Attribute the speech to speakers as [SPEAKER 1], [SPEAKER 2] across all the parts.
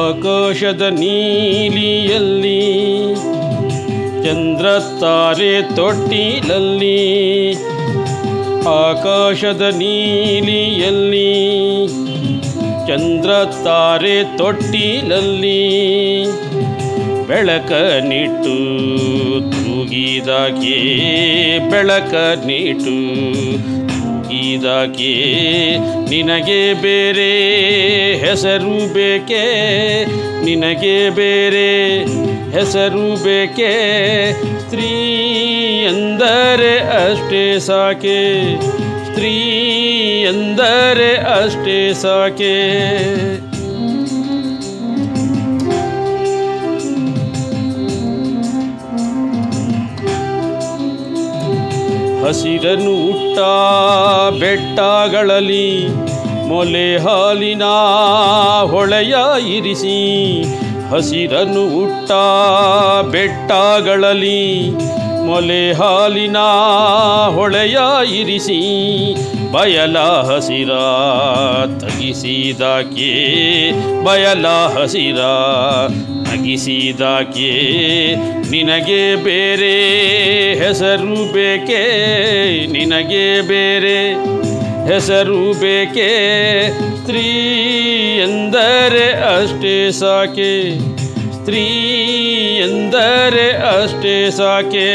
[SPEAKER 1] ಆಕಾಶದ ನೀಲಿಯಲ್ಲಿ ಚಂದ್ರ ತಾರೆ ತೊಟ್ಟಿಲಲ್ಲಿ ಆಕಾಶದ ನೀಲಿಯಲ್ಲಿ ಚಂದ್ರ ತಾರೆ ತೊಟ್ಟಿಲಲ್ಲಿ ಬೆಳಕ ನಿಟ್ಟು ತೂಗಿದಾಕೆ ಬೆಳಕ ನಿಟ್ಟು ತೂಗಿದಾಕೆ ನಿನಗೆ ಬೇರೆ ಹೆಸರು ಬೇಕೆ ನಿನಗೆ ಬೇರೆ ಹೆಸರು ಬೇಕೆ ಸ್ತ್ರೀ ಎಂದರೆ ಅಷ್ಟೇ ಸಾಕೆ ಸ್ತ್ರೀ ಎಂದರೆ ಅಷ್ಟೇ ಸಾಕೆ ಹಸಿರನ್ನು ಹುಟ್ಟ ಬೆಟ್ಟಗಳಲ್ಲಿ ಮೊಲೆ ಹಾಲಿನ ಹೊಳೆಯ ಇರಿಸಿ ಹಸಿರನ್ನು ಹುಟ್ಟ ಬೆಟ್ಟಗಳಲ್ಲಿ ಮೊಲೆ ಹಾಲಿನ ಹೊಳೆಯ ಇರಿಸಿ ಬಯಲ ಹಸಿರ ತಗಿಸಿದಾಕೆ ಬಯಲ ಹಸಿರ ನಗಿಸಿದಾಕೆ ನಿನಗೆ ಬೇರೆ ಹೆಸರು ಬೇಕೆ ನಿನಗೆ ಬೇರೆ ಹೆಸರು ಬೇಕೆ ಸ್ತ್ರೀ ಎಂದರೆ ಅಷ್ಟೇ ಸಾಕೆ ಸ್ತ್ರೀ ಎಂದರೆ ಅಷ್ಟೇ ಸಾಕೆ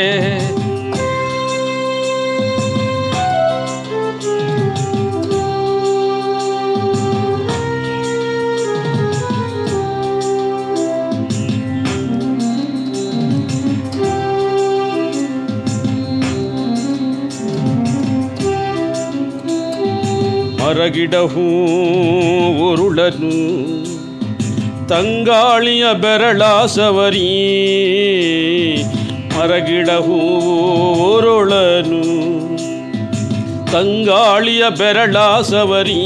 [SPEAKER 1] ಮರಗಿಡ ಹೂ ಉರುಳನು ತಂಗಾಳಿಯ ಬೆರಳ ಸವರಿ ಮರಗಿಡ ಹೂ ಉರುಳನು ತಂಗಾಳಿಯ ಬೆರಳ ಸವರಿ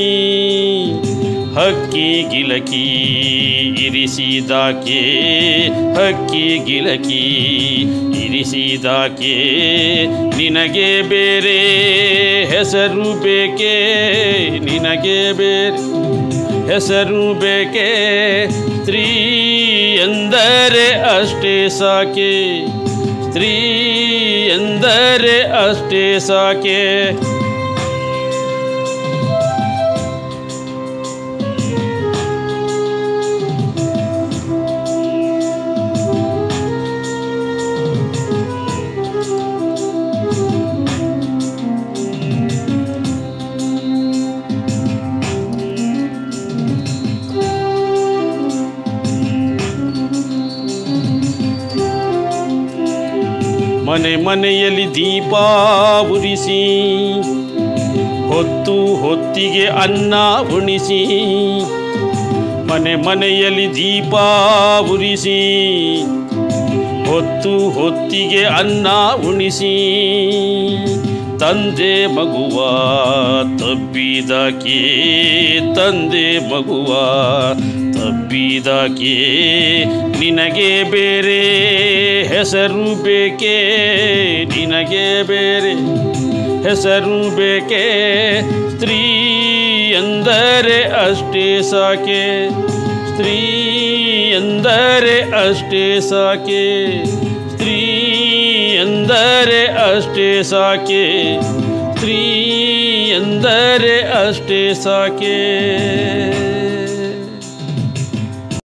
[SPEAKER 1] ಹಕ್ಕಿ ಗಿಲಕಿ ಇರಿಸಿದಾಕೆ ಹಕ್ಕಿ ಗಿಲಕಿ ಇರಿಸಿದಾಕೆ ನಿನಗೆ ಬೇರೆ ಹೆಸರು ಬೇಕೆ ನಿನಗೆ ಬೇರೆ ಹೆಸರು ಬೇಕೆ ಸ್ತ್ರೀ ಎಂದರೆ ಅಷ್ಟೇ ಸಾಕೆ ಸ್ತ್ರೀ ಎಂದರೆ ಅಷ್ಟೇ ಸಾಕೆ ಮನೆ ಮನೆಯಲ್ಲಿ ದೀಪ ಉರಿಸಿ ಹೊತ್ತು ಹೊತ್ತಿಗೆ ಅನ್ನ ಉಣಿಸಿ ಮನೆ ಮನೆಯಲ್ಲಿ ದೀಪ ಉರಿಸಿ ಹೊತ್ತು ಹೊತ್ತಿಗೆ ಅನ್ನ ಉಣಿಸಿ ತಂದೆ ಮಗುವ ತಬ್ಬಿದಕ್ಕೆ ತಂದೆ ಮಗುವ ತಬ್ಬಿದಕ್ಕೆ ನಿನಗೆ ಬೇರೆ ಹೆಸರು ಬೇಕೆ ನಿನಗೆ ಬೇರೆ ಹೆಸರು ಬೇಕೆ ಸ್ತ್ರೀ ಎಂದರೆ ಅಷ್ಟೇ ಸಾಕೆ ಸ್ತ್ರೀ ಎಂದರೆ ಅಷ್ಟೇ ಸಾಕೆ ಸ್ತ್ರೀ ಎಂದರೆ ಅಷ್ಟೇ ಸಾಕೆ ಸ್ತ್ರೀ ಎಂದರೆ ಅಷ್ಟೇ ಸಾಕೆ